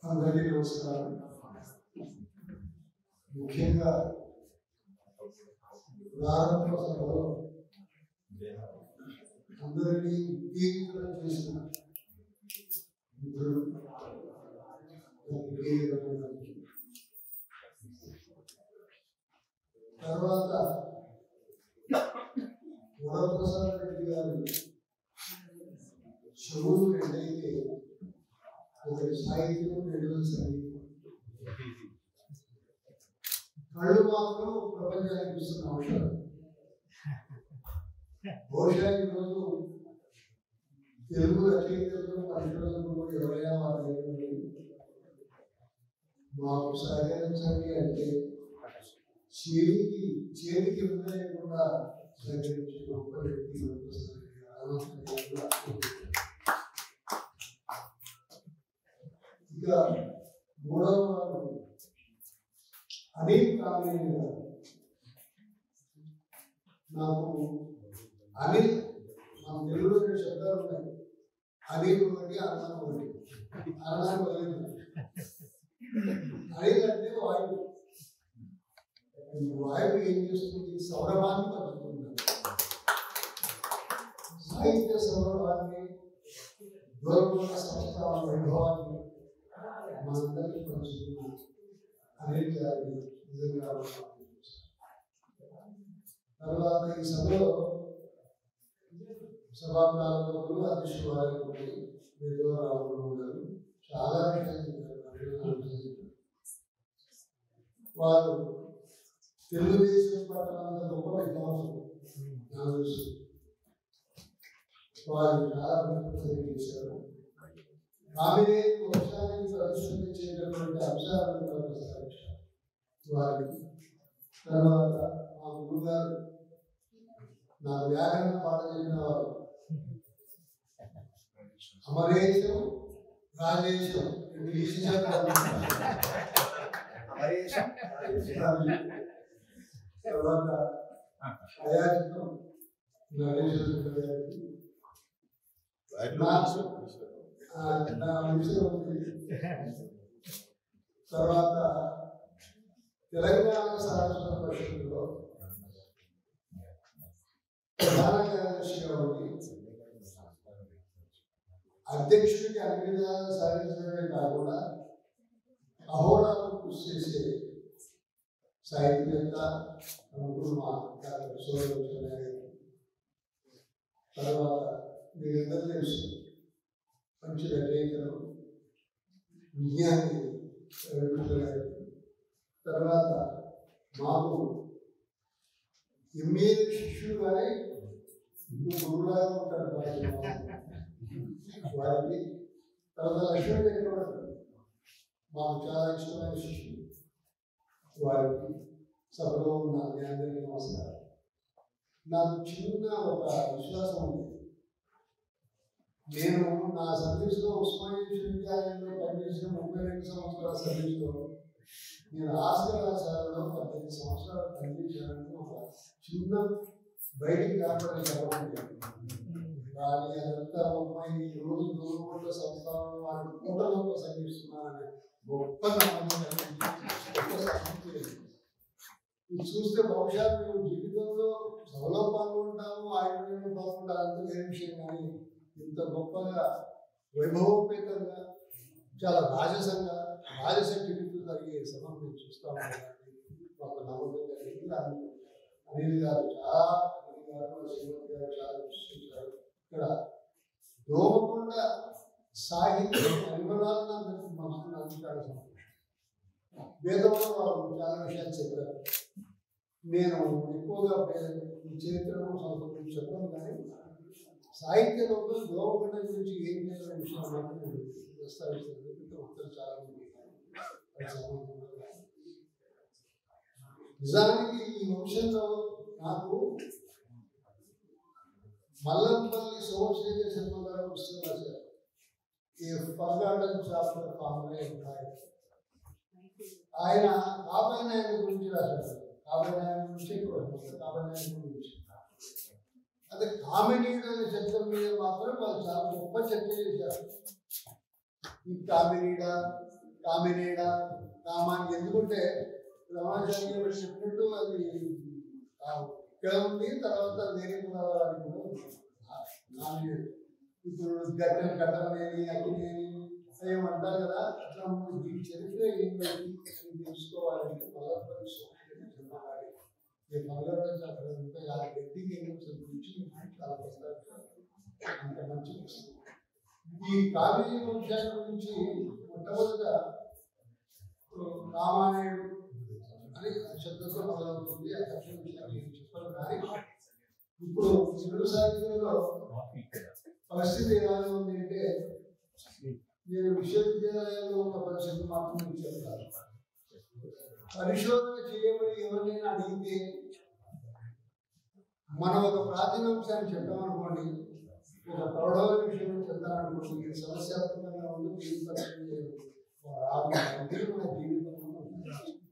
అందరికీ నమస్కారం ముఖ్యంగా ప్రారంభ సభలో అందరినీ ఉత్తేజితం చేసిన మిత్రుడు కే. రమణ గారికి. తర్వాత వరప్రసాద్ రెడ్డి గారి చెవులు రెండైతే ఒకటి సాహిత్యం రెండోది సంగీతం కళ్ళు మాత్రం ప్రపంచానికి ఇస్తున్న అవసరం బహుశా ఈరోజు తెలుగు రచయితలు పరిశోధనలు కూడా ఎవరైనా వారి దగ్గర ఉండి మాకు సహకరించండి అంటే చేతికి చేతికి ఉండలేకుండా సహకరించిన గొప్ప వ్యక్తి వరప్రసాద్ రెడ్డి గారు. అనవసరంగా ఇక మూడవ వారు అనిల్ కామినేని గారు నాకు అనిల్ మన తెలుగులో రెండు శబ్దాలు ఉన్నాయి అనిల్ ఒకటి అన్నాను ఒకటి అన్నాను వదిలేదు అనిల్ అంటే వాయువు ఈ వాయువు ఏం చేస్తుంది సౌరభాన్ని పంచుతుంది సాహిత్య సౌరభాన్ని దూరమైన సంస్థల వైభవాన్ని మనందరికీ పంచుతున్న అనిల్ గారి నిజంగా తర్వాత ఈ సభలో సభా ప్రారంభంలో అధ్యక్షుడు వారి వేదవరావు గారు చాలా విషయాలు చెప్పారు అభినందనలు చెప్పారు. వారు తెలుగుదేశం పట్ల అంత గొప్ప విద్వాంసులు నాకు తెలుసు వారు చాలా ప్రయత్నం చేశారు ఆమెనే వంశానికి ప్రదర్శించేటటువంటి అంశాలను కూడా ప్రస్తావించారు వారికి తర్వాత మా గురుగారు నా వ్యాకరణ పాట చెప్పిన వారు అమరేశం రాజేశం ఇంగ్లీష్ తర్వాత అయాచితం నరేశ్వర గారికి ఆ, నా విషయం ఉంది. తర్వాత తెలంగాణ సారస్వత పరిషత్తులో ప్రధాన కార్యదర్శిగా ఉండి అధ్యక్షుడికి అన్ని విధాలు సాధించడమే కాకుండా అహోరాలు కృషి చేసే సాహిత్యవేత్త అనుకున్న మా డాక్టర్ సోదరు తర్వాత మీరందరూ తెలుసు మంచి రచయితలు విజ్ఞాని రవికుమార్ గారు. తర్వాత మాకు ఎంఏ శిష్యుడు కానీ ఇప్పుడు గురువులాగా ఉంటాడు వారికి వారికి తర్వాత లక్ష్మీ చక్రవర్తి మాకు చాలా ఇష్టమైన శిష్యుడు వారికి సభలో ఉన్న మీ అందరికీ నమస్కారం నాకు చిన్న ఒక విశ్వాసం ఉంది నేను నా సర్వీస్లో ఉస్మానియా విశ్వవిద్యాలయంలో పనిచేసిన ముప్పై రెండు సంవత్సరాల సర్వీస్లో నేను ఆస్కర్ కళాశాలలో పద్దెనిమిది సంవత్సరాలు పనిచేశానని ఒక చిన్న బయటికి కనపడే చెప్పండి కానీ అదంతా ముప్పై రోజు దూరంలో సంస్థలను వారి కూటమిలో సంధిస్తున్నానని గొప్ప నమ్మకం కలిగింది. గొప్ప సంతృప్తి కలిగింది. ఇది చూస్తే బహుశా మేము జీవితంలో సభలో పాల్గొంటాము ఆయుర్వేదంలో పాల్గొంటాం అంత వేరే విషయం కానీ ఇంత గొప్పగా వైభవోపేతంగా చాలా రాజసంగా రాజసంఖ్యలు జరిగే సభను మేము చూస్తాము ఒక నమ్మకం కలిగింది దాన్ని అనిల్ గారు చాలా అనిల్ గారు శ్రీమతి గారు చాలా సృష్టించారు ఇక్కడ దోమకొండ సాహిత్య పరిమళాలను మనకు చాలా సంతోషం వేదంలో వారు చాలా విషయాలు చెప్పారు నేను ఎక్కువగా పే- ఈ చరిత్రను సంస్కృతి చెప్పను కానీ సాహిత్యంలో దోమకొండ గురించి ఏం చేయాలనే విషయం మాత్రం నేను ప్రస్తావిస్తాను ఎందుకంటే భక్తులు చాలా మంది అది సంబంధం లేదు. నిజానికి ఈ వంశంలో నాకు మల్లంపల్లి సోమశేఖర శర్మ గారు పుస్తకం రాశారు ఈ ఫర్గాటన్ చాప్టర్ ఫార్ములే ఆయన కాబోయే నాయకుడి గురించి రాశారు కాబోయే నాయకుడి గురించి ఎక్కువ రాశారు. కాబోయే నాయకుడి గురించి అదే కామెడీడ్ అనే శబ్దం మీద మాత్రం వాళ్ళు చాలా గొప్ప చర్చ చేశారు ఈ కామెడీడా కామినేడ కామాన్ని ఎందుకంటే రమణాచార్య గారు చెప్పినట్టు అది ఆ, ఇక్కడ ఉంది తర్వాత వేరే గోదావరి కూడా ఉంది. ఆ, కామినేడు ఇప్పుడు గడ్డ గడ్డమనేది అగ్గినేని అయ్యం అంటారు కదా అట్లా ఉంది. దీని చరిత్ర ఏంటి అని తెలుసుకోవాలంటే మల్లపల్లి సోమశేఖర జన్మగారి ఈ మల్లపల్లి అక్కడ ఉంటాయి ఆ వ్యక్తికి గురించి చాలా ప్రస్తావించారు అంత మంచి పుస్తకం ఈ కావేరీ వంశాల గురించి మొట్టమొదట రామాయణుడు అని శబ్దంతో మొదలవుతుంది ఆ కథ విషయాన్ని నేను చెప్పను కానీ ఇప్పుడు తెలుగు సాహిత్యంలో పరిస్థితి ఎలా ఉంది అంటే నేను విశ్వవిద్యాలయంలో ఉన్న పరిస్థితి మాత్రం మీకు చెప్తాను పరిశోధన చేయమని ఎవరినైనా అడిగితే మనం ఒక ప్రాచీన అంశాన్ని చెప్పామనుకోండి ఒక ప్రౌఢమైన విషయం చెప్తామనుకోండి ఇది సమస్యాత్మకంగా ఉంది దీని పరిస్థితి లేదు. రాదు. ఇది మన జీవితంలో ఉంది.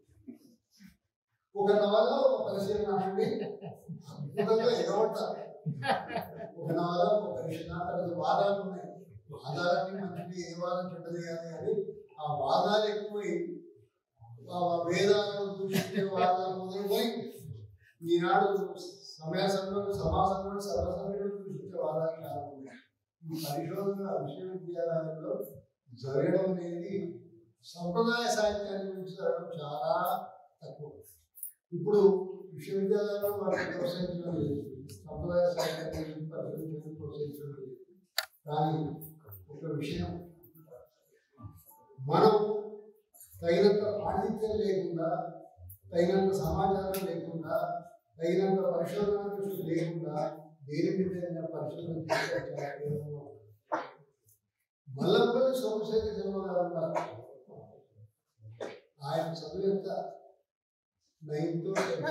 ఒక నవల ఒక పరిశీలన అనండి అద్భుతంగా ఎగబడతారు ఒక నవల ఒక పరిశీలన తర్వాత వాదాలు ఉన్నాయి వాదాలన్నీ మంచిది ఏ వాదం చెడ్డది కానీ అని ఆ వాదాలు ఎక్కువై ఆ వేదాలను దూషించే వాదాలు మొదలుపోయి ఈనాడు సమాజంలో సమాజంలో సర్వసభ్యులు దూషించే వాదాలు చాలా ఉన్నాయి ఈ పరిశోధన విశ్వవిద్యాలయాల్లో జరగడం అనేది సంప్రదాయ సాహిత్యాన్ని గురించి జరగడం చాలా తక్కువ ఇప్పుడు విశ్వవిద్యాలయంలో వాటిని ప్రోత్సహించడం లేదు సంప్రదాయ సాహిత్యాన్ని గురించి పరిశోధించడం ప్రోత్సహించడం లేదు కానీ ఒక విషయం మనం తగినంత పాండిత్యం లేకుండా తగినంత సమాచారం లేకుండా తగినంత పరిశోధన దృష్టి లేకుండా దేని మీద పరిశోధన చేస్తే చాలా కేవలం మల్లంపల్లి సోమశేఖర శర్మ గారు ఉన్నారు ఆయన చదువు ఎంత నైన్త్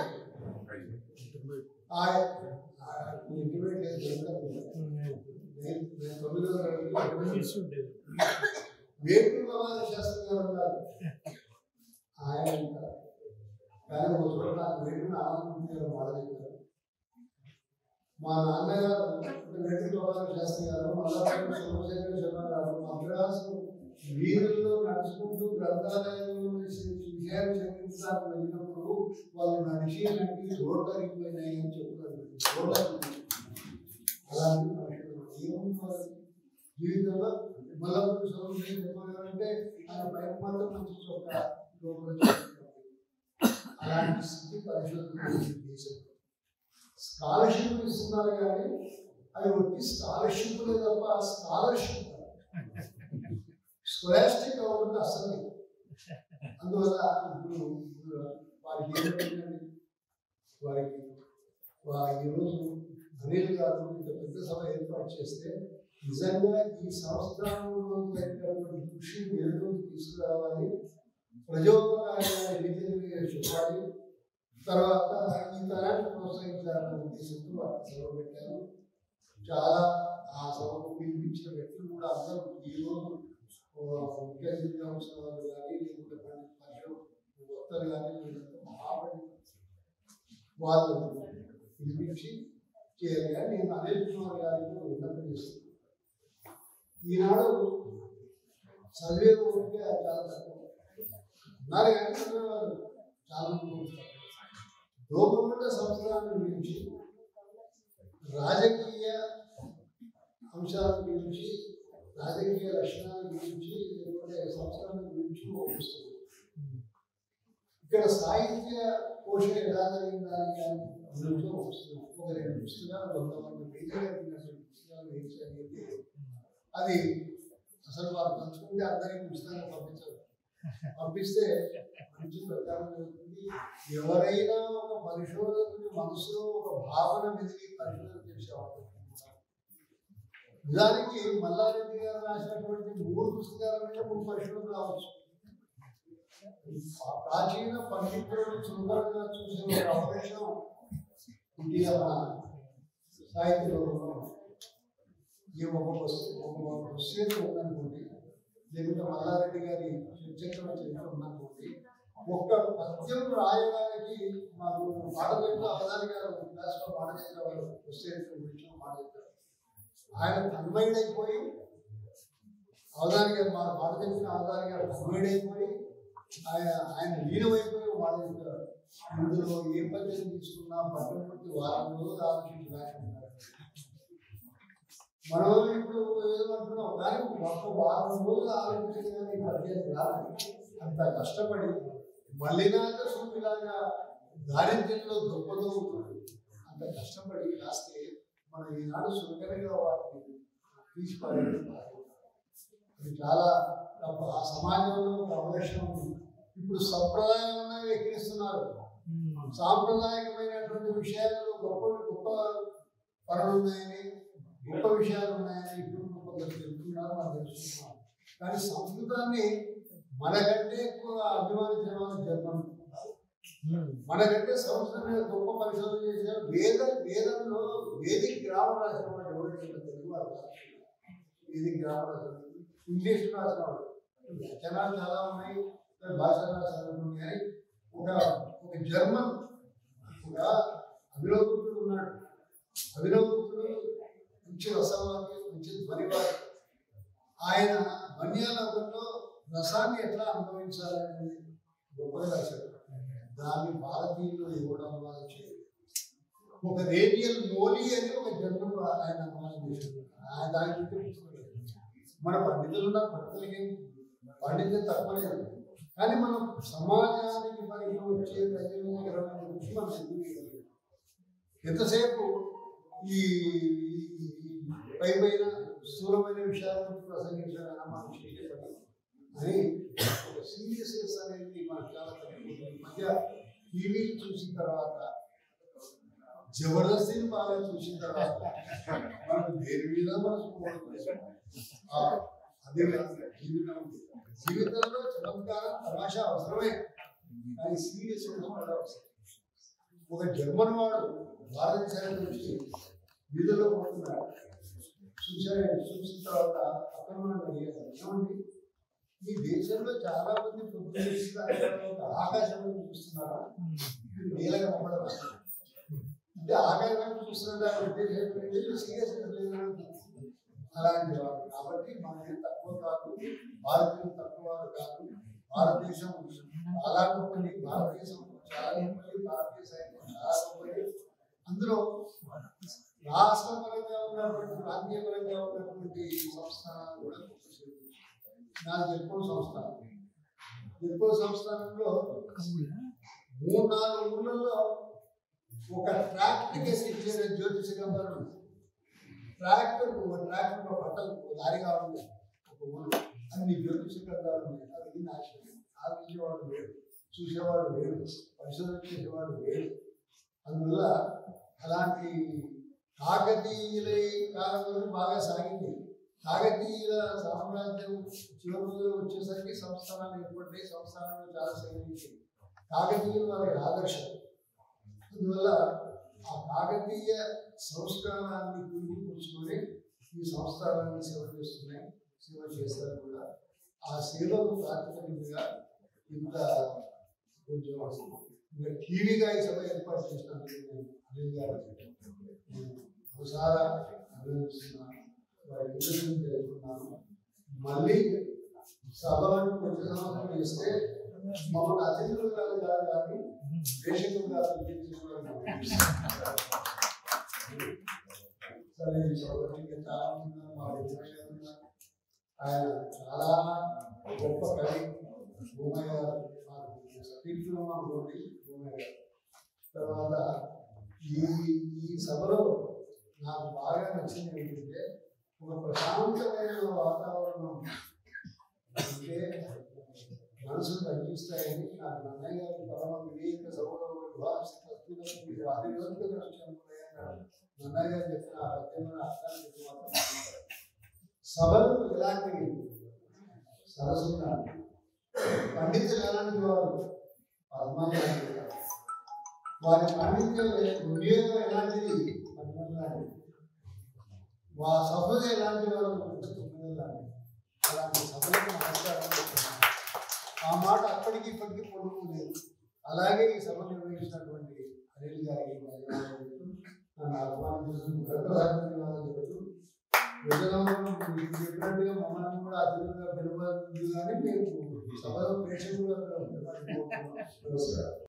ఆయన ఇంటిమేట్ లేదు నేను నేను తొమ్మిదో తరగతి వేటూరు రవాణా శాస్త్రి గారు ఉన్నారు ఆయన ఉంటారు. కానీ ఒక చోట నాకు వేటూరు ఆనందమూర్తి గారు మాట చెప్పారు మా నాన్నగారు అంటే వేటూరు రవాణా శాస్త్రి గారు మల్లాపల్లి సోమశేఖర శర్మ గారు మద్రాసు వీధుల్లో నడుచుకుంటూ గ్రంథాలయంలో విషయాలు చదివించడానికి వెళ్ళినప్పుడు వాళ్ళు నడిచి నడిచి రోడ్లు అరిగిపోయినాయి అని చెప్తారు రోడ్లు అరిగిపోయినాయి. అలాంటి మనుషులు ఏముంది వాళ్ళకి? జీవితంలో మల్లపురి సోమశేఖర శర్మ గారు అంటే ఆయన బయట మాత్రం మంచి చొక్క లోపల చొక్కా. అలాంటి స్థితి పరిశోధన చేసింది దేశంలో స్కాలర్షిప్ ఇస్తున్నారు కానీ అవి ఒట్టి స్కాలర్షిప్లే తప్ప స్కాలర్షిప్ స్కొలాస్టిక్ అవ్వడం అసలు లేదు. అందువల్ల ఇప్పుడు ఇప్పుడు వారికి ఏమైందండి వారికి వా- ఈరోజు అనిల్ గారు ఇంత పెద్ద సభ ఏర్పాటు చేస్తే నిజంగా ఈ సంస్థానంలో జరిగినటువంటి కృషి వెలుగులోకి తీసుకురావాలి ప్రజోపకారంగా రీతిని చెప్పాలి తర్వాత ఈ తరాన్ని ప్రోత్సహించాలన్న ఉద్దేశంతో వారు సెలవు పెట్టారు చాలా ఆ సభకు పిలిపించిన వ్యక్తులు కూడా అందరూ ఈ రోజు ఆ, ముఖ్య అతిథిగా వచ్చిన వాళ్ళు కానీ లేకుంటే పండిత పరిషత్ వక్తలు కానీ వీళ్ళంతా మహాపండితులు వాళ్ళు పిలిపించి చేయాలి కానీ నేను అనిల్ కుమార్ గారికి విన్నపం చేస్తున్నాను ఈనాడు చదివే ఓపిక చాలా తక్కువ ఉన్నారు కానీ చదివేవాళ్ళు చాలా మంది ఉంటారు. లోపముండ సంస్థానం గురించి రాజకీయ అంశాల గురించి రాజకీయ లక్షణాల గురించి లేకపోతే సంస్థానం గురించి ఒక పుస్తకం ఇక్కడ సాహిత్య పోషణ ఎలా జరిగిందని కానీ గురించి ఒక పుస్తకం ఒక రెండు పుస్తకాలు వంద మంది పేజీలు ఉన్నటువంటి పుస్తకాలు వేసి అనేది అది అసలు వారు పంచుకుంటే అందరికీ పుస్తకాలు పంపించరు పంపిస్తే మంచి ప్రచారం జరుగుతుంది ఎవరైనా ఒక పరిశోధకుని మనసులో ఒక భావన మెదిలి పరిశోధన చేసే అవకాశం ఉంటుంది. నిజానికి మల్లారెడ్డి గారు రాసినటువంటి మూడు పుస్తకాల మీద మూడు పరిశోధనలు రావచ్చు ఆ ప్రాచీన పండితులను సులభంగా చూసే ఒక అవకాశం ఇటీవల సాహిత్యంలో ఈ ఒక పుస్తకం ఒక పుస్తకం ఉందనుకోండి లేకుంటే మల్లారెడ్డి గారి చరిత్ర చరిత్ర ఉందనుకోండి ఒక్క పద్యం రాయడానికి మాకు పాటలు అవధాని గారు క్లాస్లో పాట చెప్పిన వాళ్ళు పుస్తకం గురించి మాట చెప్పారు ఆయన తన్మయుడైపోయి అవధాని గారు మా మాట తెలిసిన అవధాని గారు అయిపోయి ఆయన ఆయన లీనమైపోయి వాళ్ళ యొక్క ఇందులో ఏ పద్ధతి తీసుకున్నా పట్టణ బట్టి వారం రోజులు ఆలోచించి రాసుకుంటారు మనం ఇప్పుడు ఏదో అంటున్నాం కానీ ఒక్క వారం రోజులు ఆలోచించి కానీ ఈ పద్ధతి రాదు అంత కష్టపడి మల్లినాథ సూర్యులాగా దారిద్ర్యంలో గొప్పదో ఉంటుంది అంత కష్టపడి రాస్తే మనం ఈనాడు సులభంగా వాటిని తీసిపారేయడం అది చాలా తప్ప. ఆ సమాజంలో ఒక అవకాశం ఉంది ఇప్పుడు సంప్రదాయం ఉన్నవి ఎక్కిరిస్తున్నారు సాంప్రదాయకమైనటువంటి విషయాలలో గొప్ప గొప్ప పనులు ఉన్నాయని గొప్ప విషయాలు ఉన్నాయని ఇప్పుడు కొందరు తెలుస్తున్నారు మనం తెలుసుకున్నాం కానీ సంస్కృతాన్ని మనకంటే ఎక్కువ అభిమానించిన వాళ్ళు జర్మన్ మనకంటే సంస్కృతం మీద గొప్ప పరిశోధన చేశారు వేద వేదంలో వేదిక గ్రామం రాసిన వాడు ఎవరైతే తెలుగు వారు కాదు. వేదిక గ్రామం రాసిన వాడు. ఇంగ్లీష్ రాసిన వాడు వచనాలు చాలా ఉన్నాయి భాష రాసిన ఉన్నాయి ఒక ఒక జర్మన్ ఒక అభినవపుత్రుడు ఉన్నాడు అభినవపుత్రుడు మంచి రసవాది మంచి ధ్వనివాది ఆయన మన్యాలోకంలో రసాన్ని ఎట్లా అనుభవించాలనేది గొప్పగా రాశాడు దాన్ని భారతీయులు ఇవ్వడం వల్ల చేయదు ఒక రేడియల్ మోలీ అని ఒక జర్మన్ వా- ఆయన అనుమానం చేశాడు ఆయన దాని గురించి పుస్తకం లేదు. మన పండితులు ఉన్న పండితులకి ఏం పండితులు తక్కువ లేదు కానీ మనం సమాజానికి పనికి వచ్చే ప్రయోజనకరమైన గురించి మనం ఎందుకు చేయలేదు? ఎంతసేపు ఈ ఈ పై పైన స్థూలమైన విషయాల గురించి ప్రసంగించడం మనం చేసే పని అని ఒక సీరియస్నెస్ అనేది మనకు చాలా తక్కువ ఈ మధ్య టీవీ చూసిన తర్వాత జబర్దస్తిని బాగా చూసిన తర్వాత మనకు దేని మీద మనసు పోవట్లేదు. ఆ, అదే విధంగా జీవితం జీవితంలో చమత్కారం తమాషా అవసరమే కానీ సీరియస్నెస్ కూడా అవసరం ఒక జర్మన్ వాడు భారతదేశానికి వచ్చి వీధిలో పోతున్నాడు చూశారు చూసిన తర్వాత అక్కడ మనం అడిగారు ఏమండి మీ దేశంలో చాలా మంది పొద్దున్న లేచి దాని తర్వాత ఆకాశం వైపు చూస్తున్నారా ఇది నీలగా కనపడదు అంటే ఆకాశం వైపు చూస్తున్న దాని ఉద్దేశం సీరియస్నెస్ లేదు అలాంటి వాడు కాబట్టి మనం తక్కువ కాదు భారతీయులు తక్కువ వారు కాదు భారతదేశం చాలా గొప్పది భారతదేశం చాలా గొప్పది భారతీయ సైన్యం చాలా గొప్పది అందులో రాష్ట్ర పరంగా ఉన్నటువంటి ప్రాంతీయ పరంగా ఉన్నటువంటి సంస్థానాలు కూడా గొప్ప నాకు జల్పూర్ సంస్థానం జల్పూర్ సంస్థానంలో మూడు నాలుగు ఊళ్ళల్లో ఒక ట్రాక్టర్ కేసు ఇచ్చిన జ్యోతిష గ్రంథాలు ఉంది. ట్రాక్టర్ ఒక ట్రాక్టర్ ఒక బట్టలు ఒక లారీ కావాలి ఒక ఊరు అన్ని జ్యోతిష గ్రంథాలు ఉన్నాయి అది నాశనం ఆలోచించేవాడు వేడు చూసేవాడు వేడు పరిశోధన చేసేవాడు వేడు అందువల్ల అలాంటి కాకతీయులై కాలం వరకు బాగా సాగింది కాకతీయుల సామ్రాజ్యం చివరిలో వచ్చేసరికి సంస్థానాలు ఏర్పడ్డాయి సంస్థానాలు చాలా సేవించాయి కాకతీయులు వారి ఆదర్శం అందువల్ల ఆ కాకతీయ సంస్కారాన్ని పురుచుకొని ఈ సంస్థానాన్ని సేవ చేస్తున్నాయి సేవ చేస్తారు కూడా ఆ సేవకు ప్రాతిపదికగా ఇంత కొంచెం ఇంకా టీవీగా ఈ సభ ఏర్పాటు చేసినందుకు నేను అనిల్ గారు నేను ఒకసారి అభినందిస్తున్నాను వారి ఇంటర్వ్యూ జరుగుతున్నాను మళ్ళీ సభలను ప్రతి సంవత్సరం చేస్తే మమ్మల్ని అతిథులు కాదు కాదు కానీ ప్రేక్షకులుగా పిలిపించుకోవడం సరే ఈ సభకి చాలా మంది ఉన్నారు, మా విజయ్ గారు ఉన్నారు. ఆయన చాలా గొప్ప కవి భూమయ్య గారు మాకు స్పీచ్లో అనుకోండి భూమయ్య గారు తర్వాత ఈ ఈ సభలో నాకు బాగా నచ్చింది ఏంటంటే ఒక ప్రశాంతమైన వాతావరణం అంటే మనసును తగ్గిస్తాయని నాకు నన్నయ్య గారి పరమ వివేక సభలో నన్నయ్య గారు చెప్పిన ఆ పద్యమైన అర్థాన్ని చెప్పి మాత్రం సభలు ఎలాంటివి సరస్సుగా పండితులు ఎలాంటి వారు పద్మాలు లాంటివి కాదు. వారి పాండిత్యం వినియోగం ఎలాంటిది పద్మం లాంటిది వా సభలు ఎలాంటి వారు తొమ్మిది లాంటివి అలాంటి సభలకు నమస్కారం చెప్తున్నాను. ఆ మాట అప్పటికి ఇప్పటికీ పొడుకోలేదు అలాగే ఈ సభ నిర్వహించినటువంటి అనిల్ గారికి ధన్యవాదాలు చెప్తూ, నన్ను ఆహ్వానించినందుకు గర్భధారణ ధన్యవాదాలు చెబుతూ ప్రజలందరూ మీకు చెప్పినట్టుగా మమ్మల్ని కూడా అతిథులుగా పిలవాలి కానీ మేము సభలో ప్రేక్షకులు అక్కడ ఉండాలని కోరుతున్నాం. నమస్కారం